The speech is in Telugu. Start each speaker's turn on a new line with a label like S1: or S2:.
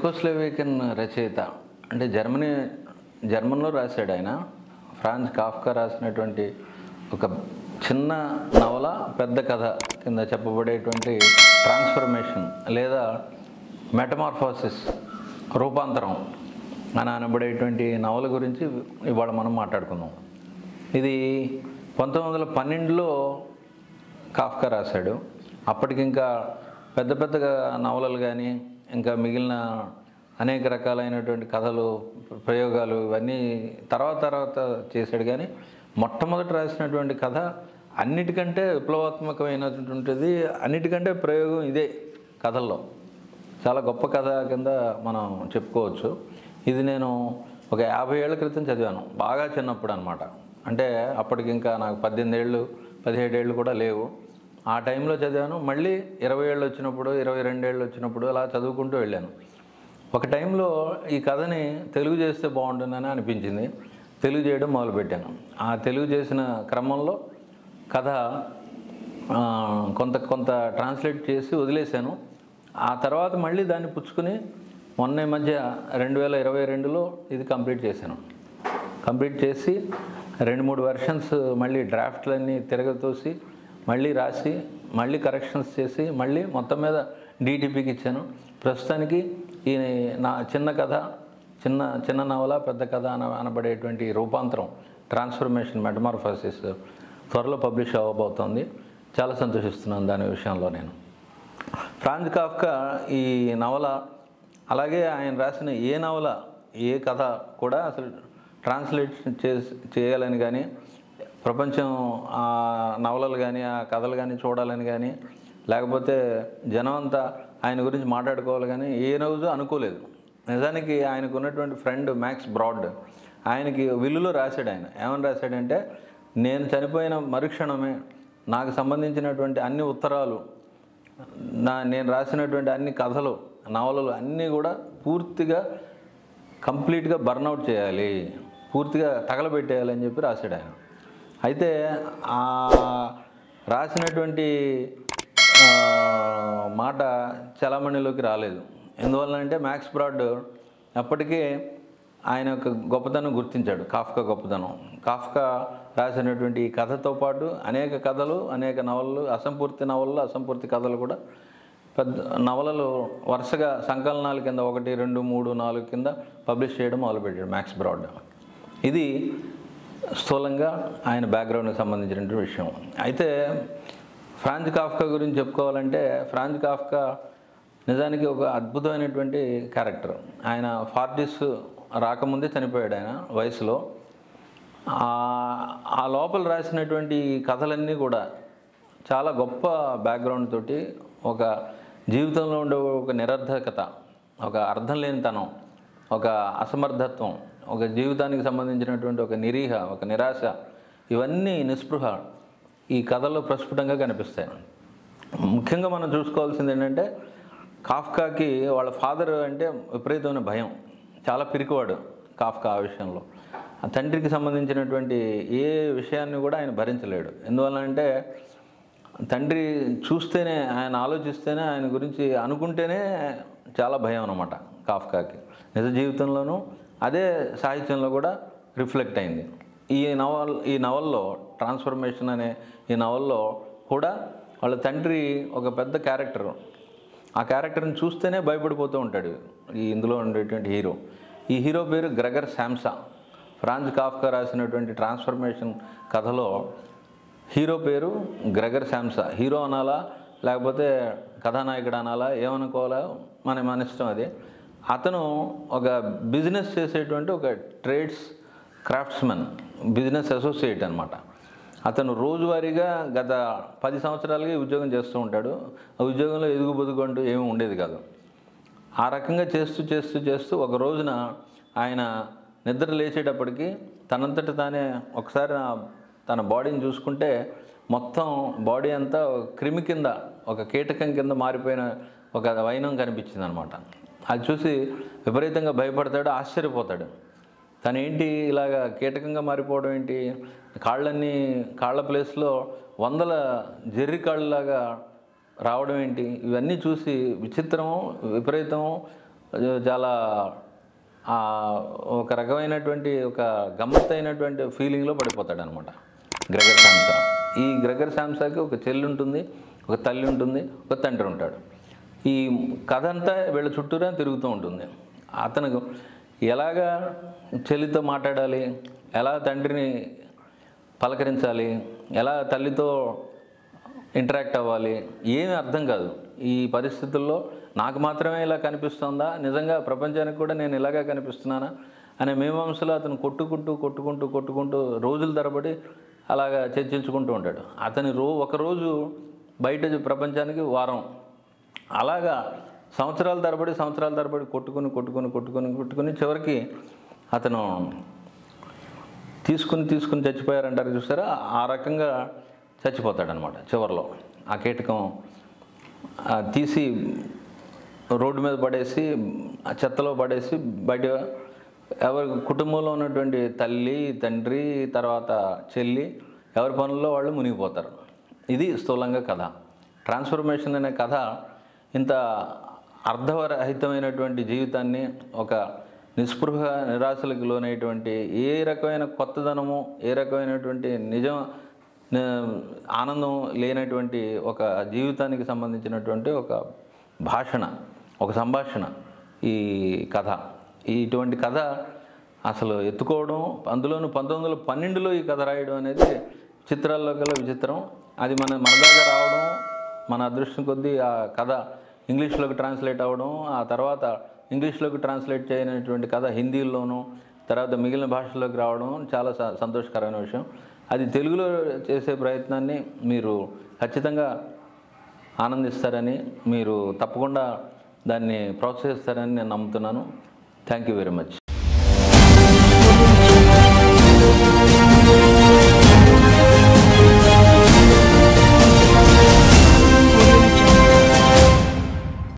S1: చెకోస్లోవేకియన్ రచయిత అంటే జర్మనీ జర్మన్లో రాశాడు ఆయన ఫ్రాన్స్ కాఫ్కా రాసినటువంటి ఒక చిన్న నవల పెద్ద కథ కింద చెప్పబడేటువంటి ట్రాన్స్ఫర్మేషన్ లేదా మెటమార్ఫోసిస్ రూపాంతరం అని అనబడేటువంటి నవల గురించి ఇవాళ మనం మాట్లాడుకుందాం ఇది పంతొమ్మిది వందల పన్నెండులో కాఫ్కా రాశాడు అప్పటికి ఇంకా పెద్ద పెద్దగా నవలలు కానీ ఇంకా మిగిలిన అనేక రకాలైనటువంటి కథలు ప్రయోగాలు ఇవన్నీ తర్వాత తర్వాత చేశాడు కానీ మొట్టమొదట రాసినటువంటి కథ అన్నిటికంటే విప్లవాత్మకమైనటువంటిది అన్నిటికంటే ప్రయోగం ఇదే కథల్లో చాలా గొప్ప కథ కింద మనం చెప్పుకోవచ్చు ఇది నేను ఒక యాభై ఏళ్ల క్రితం చదివాను బాగా చిన్నప్పుడు అనమాట అంటే అప్పటికి ఇంకా నాకు పద్దెనిమిది ఏళ్ళు పదిహేడు ఏళ్ళు కూడా లేవు ఆ టైంలో చదివాను మళ్ళీ ఇరవై ఏళ్ళు వచ్చినప్పుడు ఇరవై రెండేళ్ళు వచ్చినప్పుడు అలా చదువుకుంటూ వెళ్ళాను ఒక టైంలో ఈ కథని తెలుగు చేస్తే బాగుంటుందని అనిపించింది తెలుగు చేయడం మొదలుపెట్టాను ఆ తెలుగు చేసిన క్రమంలో కథ ఆ, కొంత కొంత ట్రాన్స్లేట్ చేసి వదిలేశాను ఆ తర్వాత మళ్ళీ దాన్ని పుచ్చుకుని మొన్న ఈ మధ్య రెండు వేల ఇరవై రెండులో ఇది కంప్లీట్ చేశాను కంప్లీట్ చేసి రెండు మూడు వెర్షన్స్ మళ్ళీ డ్రాఫ్ట్లన్నీ తిరగతోసి మళ్ళీ రాసి మళ్ళీ కరెక్షన్స్ చేసి మళ్ళీ మొత్తం మీద డీటీపీకి ఇచ్చాను ప్రస్తుతానికి ఈ నా చిన్న కథ చిన్న చిన్న నవల పెద్ద కథ అన అనబడేటువంటి రూపాంతరం ట్రాన్స్ఫర్మేషన్ మెటమార్ఫోసిస్ త్వరలో పబ్లిష్ అవ్వబోతోంది చాలా సంతోషిస్తున్నాను దాని విషయంలో నేను ఫ్రాన్స్ కాఫ్కా ఈ నవల అలాగే ఆయన రాసిన ఏ నవల ఏ కథ కూడా అసలు ట్రాన్స్లేట్ చేసి చేయాలని కానీ ప్రపంచం ఆ నవలలు కానీ ఆ కథలు కానీ చూడాలని కానీ లేకపోతే జనం అంతా ఆయన గురించి మాట్లాడుకోవాలి కానీ ఏ రోజు అనుకోలేదు నిజానికి ఆయనకు ఉన్నటువంటి ఫ్రెండ్ మ్యాక్స్ బ్రాడ్ ఆయనకి విల్లులో రాశాడు ఆయన ఏమని రాశాడంటే నేను చనిపోయిన మరుక్షణమే నాకు సంబంధించినటువంటి అన్ని ఉత్తరాలు నా నేను రాసినటువంటి అన్ని కథలు నవలలు అన్నీ కూడా పూర్తిగా కంప్లీట్గా బర్నౌట్ చేయాలి పూర్తిగా తగలబెట్టేయాలి అని చెప్పి రాశాడు ఆయన అయితే ఆ రాసినటువంటి ఆ, మాట చలామణిలోకి రాలేదు ఎందువల్లంటే మ్యాక్స్ బ్రాడ్ అప్పటికే ఆయన యొక్క గొప్పతనం గుర్తించాడు కాఫ్కా గొప్పతనం కాఫ్కా రాసినటువంటి ఈ కథతో పాటు అనేక కథలు అనేక నవలలు అసంపూర్తి నవలలు అసంపూర్తి కథలు కూడా పెద్ద నవలలు వరుసగా సంకలనాల కింద ఒకటి రెండు మూడు నాలుగు కింద పబ్లిష్ చేయడం మొదలుపెట్టాడు మ్యాక్స్ బ్రాడ్ ఇది స్థూలంగా ఆయన బ్యాక్గ్రౌండ్కి సంబంధించినటువంటి విషయం అయితే ఫ్రాన్స్ కాఫ్కా గురించి చెప్పుకోవాలంటే ఫ్రాన్స్ కాఫ్కా నిజానికి ఒక అద్భుతమైనటువంటి క్యారెక్టర్ ఆయన ఫార్టీస్ రాకముందే చనిపోయాడు ఆయన వయసులో ఆ- ఆ లోపల రాసినటువంటి ఈ కథలన్నీ కూడా చాలా గొప్ప బ్యాక్గ్రౌండ్ తోటి ఒక జీవితంలో ఉండే ఒక నిరర్ధకత ఒక అర్థం లేనితనం ఒక అసమర్థత్వం ఒక జీవితానికి సంబంధించినటువంటి ఒక నిరీహ ఒక నిరాశ ఇవన్నీ నిస్పృహ ఈ కథలో ప్రస్ఫుటంగా కనిపిస్తాయి ముఖ్యంగా మనం చూసుకోవాల్సింది ఏంటంటే కాఫ్కాకి వాళ్ళ ఫాదర్ అంటే విపరీతమైన భయం చాలా పిరికివాడు కాఫ్కా ఆ విషయంలో ఆ తండ్రికి సంబంధించినటువంటి ఏ విషయాన్ని కూడా ఆయన భరించలేడు ఎందువల్ల అంటే తండ్రి చూస్తేనే ఆయన ఆలోచిస్తేనే ఆయన గురించి అనుకుంటేనే చాలా భయం అనమాట కాఫ్కాకి నిజ జీవితంలోనూ అదే సాహిత్యంలో కూడా రిఫ్లెక్ట్ అయింది ఈ నవల్ ఈ నవల్లో ట్రాన్స్ఫర్మేషన్ అనే ఈ నవల్లో కూడా వాళ్ళ తండ్రి ఒక పెద్ద క్యారెక్టర్ ఆ క్యారెక్టర్ని చూస్తేనే భయపడిపోతూ ఉంటాడు ఈ ఇందులో ఉండేటువంటి హీరో ఈ హీరో పేరు గ్రెగర్ శాంసా ఫ్రాన్స్ కాఫ్కా రాసినటువంటి ట్రాన్స్ఫర్మేషన్ కథలో హీరో పేరు గ్రెగర్ శాంసా హీరో అనాలా లేకపోతే కథానాయకుడు అనాలా ఏమనుకోవాలా మన మన ఇష్టం అది అతను ఒక బిజినెస్ చేసేటువంటి ఒక ట్రేడ్స్ క్రాఫ్ట్స్మెన్ బిజినెస్ అసోసియేట్ అనమాట అతను రోజువారీగా గత పది సంవత్సరాలుగా ఈ ఉద్యోగం చేస్తూ ఉంటాడు ఆ ఉద్యోగంలో ఎదుగు బొదుగు అంటూ ఏమీ ఉండేది కాదు ఆ రకంగా చేస్తూ చేస్తూ చేస్తూ ఒక రోజున ఆయన నిద్ర లేచేటప్పటికి తనంతట తానే ఒకసారి నా- తన బాడీని చూసుకుంటే మొత్తం బాడీ అంతా ఒక క్రిమి కింద ఒక కీటకం కింద మారిపోయిన ఒక వైనం కనిపించింది అనమాట అది చూసి విపరీతంగా భయపడతాడు ఆశ్చర్యపోతాడు తను ఏంటి ఇలాగా కీటకంగా మారిపోవడం ఏంటి కాళ్ళన్నీ కాళ్ళ ప్లేస్లో వందల జెర్రి కాళ్ళలాగా రావడం ఏంటి ఇవన్నీ చూసి విచిత్రము విపరీతం చాలా ఆ, ఒక రకమైనటువంటి ఒక గమ్మత్తైనటువంటి ఫీలింగ్లో పడిపోతాడు అనమాట గ్రెగర్ శాంసా ఈ గ్రెగర్ శాంసాకి ఒక చెల్లి ఉంటుంది ఒక తల్లి ఉంటుంది ఒక తండ్రి ఉంటాడు ఈ కథ అంతా వీళ్ళ చుట్టూరా తిరుగుతూ ఉంటుంది అతను ఎలాగా చెల్లితో మాట్లాడాలి ఎలా తండ్రిని పలకరించాలి ఎలా తల్లితో ఇంటరాక్ట్ అవ్వాలి ఏమీ అర్థం కాదు ఈ పరిస్థితుల్లో నాకు మాత్రమే ఇలా కనిపిస్తుందా నిజంగా ప్రపంచానికి కూడా నేను ఇలాగే కనిపిస్తున్నానా అనే మీమాంసలో అతను కొట్టుకుంటూ కొట్టుకుంటూ కొట్టుకుంటూ రోజుల తరబడి అలాగా చర్చించుకుంటూ ఉంటాడు అతని రో ఒకరోజు బయట ప్రపంచానికి వారం అలాగా సంవత్సరాల తరబడి సంవత్సరాల తరబడి కొట్టుకుని కొట్టుకుని కొట్టుకుని కొట్టుకుని చివరికి అతను తీసుకుని తీసుకుని చచ్చిపోయారంటారు చూసారా ఆ రకంగా చచ్చిపోతాడనమాట చివరిలో ఆ కీటకం ఆ, తీసి రోడ్డు మీద పడేసి ఆ చెత్తలో పడేసి బయట ఎవరి కుటుంబంలో ఉన్నటువంటి తల్లి తండ్రి తర్వాత చెల్లి ఎవరి పనుల్లో వాళ్ళు మునిగిపోతారు ఇది స్థూలంగా కథ ట్రాన్స్ఫర్మేషన్ అనే కథ ఇంత అర్థరహితమైనటువంటి జీవితాన్ని ఒక నిస్పృహ నిరాశలకు లోనైనటువంటి ఏ రకమైన కొత్తదనము ఏ రకమైనటువంటి నిజం న- ఆనందం లేనటువంటి ఒక జీవితానికి సంబంధించినటువంటి ఒక భాషణ ఒక సంభాషణ ఈ కథ ఈ ఇటువంటి కథ అసలు ఎత్తుకోవడం అందులోను పంతొమ్మిది వందల పన్నెండులో ఈ కథ రాయడం అనేది చిత్రాల్లో గల విచిత్రం అది మన మన దాకా రావడం మన అదృష్టం కొద్దీ ఆ కథ ఇంగ్లీష్లోకి ట్రాన్స్లేట్ అవ్వడం ఆ తర్వాత ఇంగ్లీష్లోకి ట్రాన్స్లేట్ చేయనటువంటి కథ హిందీలోను తర్వాత మిగిలిన భాషల్లోకి రావడం చాలా స- సంతోషకరమైన విషయం అది తెలుగులో చేసే ప్రయత్నాన్ని మీరు ఖచ్చితంగా ఆనందిస్తారని మీరు తప్పకుండా దాన్ని ప్రోత్సహిస్తారని నేను నమ్ముతున్నాను థ్యాంక్ యూ వెరీ మచ్